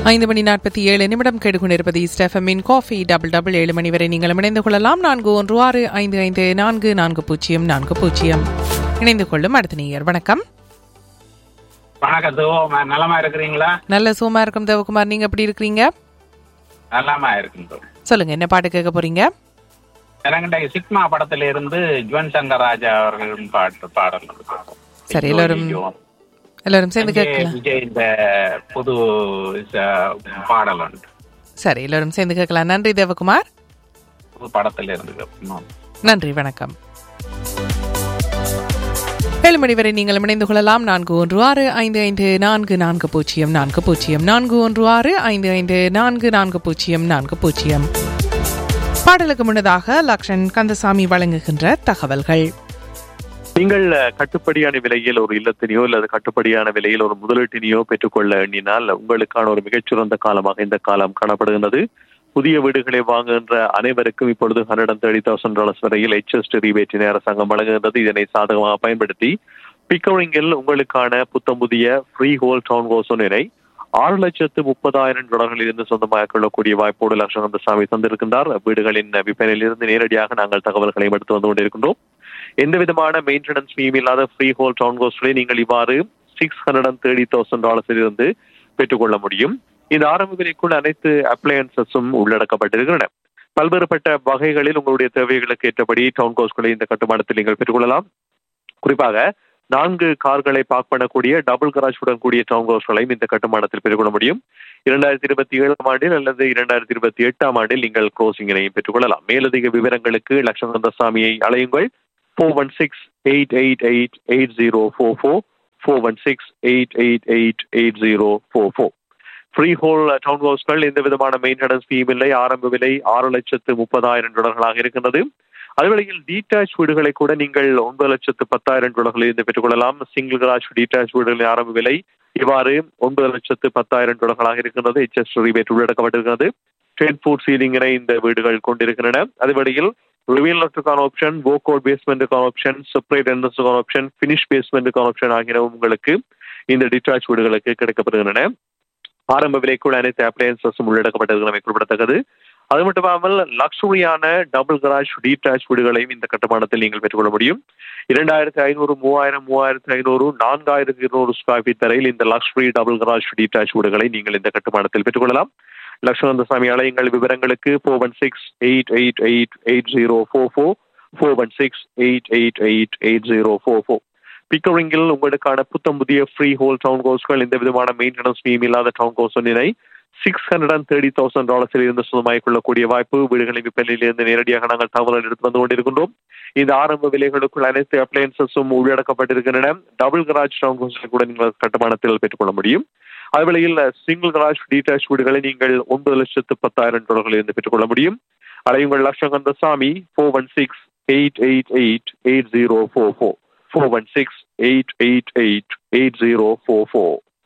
ஐந்து மணி நாற்பத்தி ஏழு நிமிடம் கெடுகொண்டிருப்பது ஸ்டெஃபமின் காஃபி டபுள் டபுள் ஏழு மணி வரை நீங்கள் இணைந்து கொள்ளலாம் நான்கு ஒன்று ஆறு ஐந்து ஐந்து நான்கு நான்கு பூஜ்ஜியம் நான்கு பூஜ்ஜியம் இணைந்து கொள்ளும் அடுத்த நேயர் வணக்கம் வணக்கம் சிவம் நலமா இருக்கிறீங்களா நல்ல சூமா இருக்கும் தேவகுமார் நீங்க எப்படி இருக்கிறீங்க நலமா இருக்குங்க சொல்லுங்க என்ன பாட்டு கேட்க போறீங்க எனக்கிட்ட சிக்மா படத்துல இருந்து ஜுவன் சங்கர் ராஜா அவர்களின் பாட்டு பாடல் இருக்கு. சரி, எல்லாரும் ஐயோ, எல்லாரும் சேர்ந்து விஜய் கேட்கலாம் விஜய் இந்த புது ச- பாடல் உண்டு சரி எல்லாரும் சேர்ந்து கேட்கலாம் நன்றி தேவகுமார் புது படத்துல இருந்து கேட்கணும். நன்றி வணக்கம் ஏழு மணி வரை நீங்கள் இணைந்து கொள்ளலாம் நான்கு ஒன்று ஆறு ஐந்து ஐந்து நான்கு நான்கு பூஜ்ஜியம் நான்கு பூஜ்ஜியம் நான்கு ஒன்று ஆறு ஐந்து ஐந்து நான்கு நான்கு பூஜ்ஜியம் நான்கு பூஜ்ஜியம் பாடலுக்கு முன்னதாக லக்ஷன் கந்தசாமி வழங்குகின்ற தகவல்கள் நீங்கள் அஹ், கட்டுப்படியான விலையில் ஒரு இல்லத்தினையோ அல்லது கட்டுப்படியான விலையில் ஒரு முதலீட்டினையோ பெற்றுக்கொள்ள எண்ணினால் உங்களுக்கான ஒரு மிகச்சிறந்த காலமாக இந்த காலம் காணப்படுகின்றது புதிய வீடுகளை வாங்குகின்ற அனைவருக்கும் இப்பொழுது hundred and thirty thousand dollars வரையில் எச்எஸ்டி ரீபேட்டினை அரசாங்கம் வழங்குகின்றது இதனை சாதகமாக பயன்படுத்தி பிக்கரிங்கில் உங்களுக்கான புத்தம் புதிய ஃப்ரீ ஹோல் டவுன் கோசோனினை ஆறு லட்சத்து முப்பதாயிரம் டாலர்களில் இருந்து சொந்தமாக கொள்ளக்கூடிய வாய்ப்போடு லட்சணந்த சாமி தந்திருக்கின்றார் வீடுகளின் விற்பனையில் இருந்து நேரடியாக நாங்கள் தகவல்களை எடுத்து வந்து கொண்டிருக்கின்றோம் எந்த விதமான மெயின்டெனன்ஸ் ஃபீம் இல்லாத ஃப்ரீ ஹோல் டவுன் கோஸ்ட்களை நீங்கள் இவ்வாறு six hundred and thirty thousand டாலர்ஸில் இருந்து பெற்றுக்கொள்ள முடியும் இந்த ஆரம்ப விலைக்குள் அனைத்து அப்ளையன்சஸும் உள்ளடக்கப்பட்டிருக்கின்றன பல்வேறுபட்ட வகைகளில் உங்களுடைய தேவைகளுக்கு ஏற்றபடி டவுன் கோஸ்ட்களை இந்த கட்டுமானத்தில் நீங்கள் பெற்றுக்கொள்ளலாம் குறிப்பாக நான்கு கார்களை பார்க் பண்ணக்கூடிய டபுள் கராஜுடன் கூடிய டவுன் ஹவுஸ்களையும் இந்த கட்டுமானத்தில் பெற்றுக்கொள்ள முடியும் இரண்டாயிரத்தி இருபத்தி ஏழாம் ஆண்டில் அல்லது இரண்டாயிரத்தி இருபத்தி எட்டாம் ஆண்டில் நீங்கள் க்ளோசிங்கினையும் பெற்றுக்கொள்ளலாம் மேலதிக விவரங்களுக்கு லட்சகந்த சாமியை அழையுங்கள் four one six eight eight eight eight zero four four four one six eight eight eight eight zero four four freehold town ஹவுஸ்கள் எந்த விதமான மெயின்டெனன்ஸ் ஃபீம் இல்லை ஆரம்ப விலை ஆறு லட்சத்து முப்பதாயிரம் டாலர்களாக இருக்கின்றது அதுவேளையில் டீடாச் வீடுகளை கூட நீங்கள் ஒன்பது லட்சத்து பத்தாயிரம் டாலர்களில் இருந்து பெற்றுக்கொள்ளலாம் சிங்கிள் கராஜ் டீடாச் வீடுகளின் ஆரம்ப விலை இவ்வாறு ஒன்பது லட்சத்து பத்தாயிரம் டாலர்களாக இருக்கின்றது எச்எஸ் ரிபேட் உள்ளடக்கப்பட்டிருக்கிறது டென் ஃபுட் சீலிங்கினை இந்த வீடுகள் கொண்டிருக்கின்றன அதுவேளையில் ரிவீல் லெஃப்ட்டுக்கான ஆப்ஷன் போகோட் பேஸ்மெண்ட்டுக்கான ஆப்ஷன் செப்பரேட் என்ட்ரன்ஸுக்கான ஆப்ஷன் ஃபினிஷ் பேஸ்மெண்ட்டுக்கான ஆப்ஷன் ஆகியன உங்களுக்கு இந்த டிட்டாச் வீடுகளுக்கு கிடைக்கப்படுகின்றன ஆரம்ப விலைக்குள் அனைத்து அப்ளையன்சஸும் உள்ளடக்கப்பட்டிருக்கிறமை குறிப்பிடத்தக்கது அது மட்டுமில்லாமல் லக்ஸுரியான டபுள் கராஜ் டீடாச் வீடுகளையும் இந்த கட்டுமானத்தில் நீங்கள் பெற்றுக்கொள்ள முடியும் இரண்டாயிரத்தி ஐநூறு மூவாயிரம் மூவாயிரத்தி ஐநூறு நான்காயிரத்தி இருநூறு ஸ்கொயர் ஃபீட் தரையில் இந்த லக்ஸுரி டபுள் கராஜ் டீடாச் வீடுகளை நீங்கள் இந்த கட்டுமானத்தில் பெற்றுக்கொள்ளலாம் லட்சுமந்த சாமி அலையுங்கள் விவரங்களுக்கு four one six eight eight eight eight zero four four four one six eight eight eight eight zero four four பிக்கரிங்கில் உங்களுக்கான புத்தம் புதிய ஃப்ரீ ஹோல் டவுன் கோஸ்கள் எந்த விதமான மெயின்டெனன்ஸ் ஃபீம் இல்லாத டவுன் கோஸ் ஒன்றினை six hundred and thirty thousand டாலர்ஸில் இருந்து சொந்தமாகிக் கொள்ளக்கூடிய வாய்ப்பு வீடுகளின் விற்பனையில் இருந்து நேரடியாக நாங்கள் தகவல் எடுத்து வந்து கொண்டிருக்கின்றோம் இந்த ஆரம்ப விலைகளுக்குள் அனைத்து அப்ளையன்சஸும் உள்ளடக்கப்பட்டிருக்கின்றன டபுள் கராஜ் டவுன் கோஸ்களை கூட நீங்கள் கட்டுமானத்தில் பெற்றுக்கொள்ள முடியும் அதுவேளையில் சிங்கிள் கராஜ் டீடாச் வீடுகளை நீங்கள் ஒன்பது லட்சத்து பத்தாயிரம் டாலர்களில் இருந்து பெற்றுக்கொள்ள முடியும் அலையுங்கள் லட்சங்கந்த சாமி four one six eight eight eight eight zero four four four one six eight eight eight eight zero four four